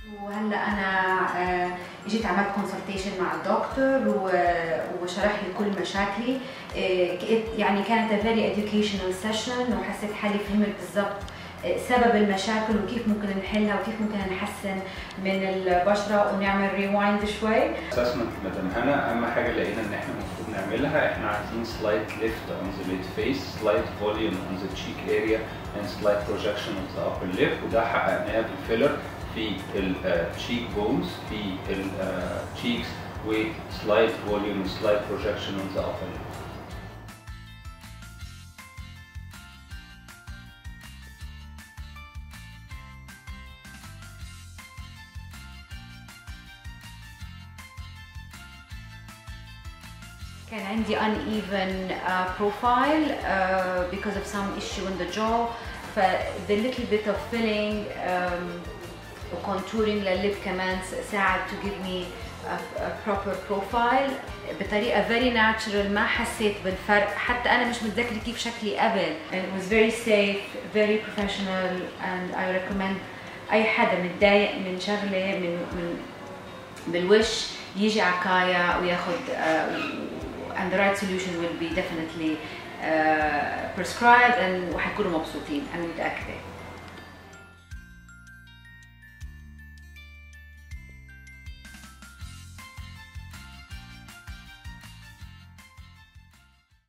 وهلا انا آه، اجيت عملت كونسلتيشن مع الدكتور و- وشرح لي كل مشاكلي آه، ك- يعني كانت a very educational session وحسيت حالي فهمت بالضبط آه، سبب المشاكل وكيف ممكن نحلها وكيف ممكن نحسن من البشره ونعمل ريوايند شوي اسسمنت مدام هنا اهم حاجه لقينا ان احنا المفروض نعملها احنا عايزين سلايت ليفت اون ذا ليد فيس سلايت فوليوم اون ذا تشيك اريا اند سلايت بروجكشن اون ذا ابر ليب وده حققناه بالفيلر في التشيك بونز في التشيكس وسلايت فوليوم وسلايت بروجكشن اون ذا ابر ليب كان عندي uneven uh, profile uh, because of some issue in the jaw ف the little bit of filling um, وcontouring لللب كمان ساعد to give me a, a proper profile بطريقة very natural ما حسيت بالفرق حتى أنا مش متذكرة كيف شكلي قبل and it was very safe very professional and I recommend أي حدا متضايق من شغلة من من بالوش يجي على كايا وياخد uh, and the right solution will be definitely uh, prescribed and وحيكونوا مبسوطين أنا متأكدة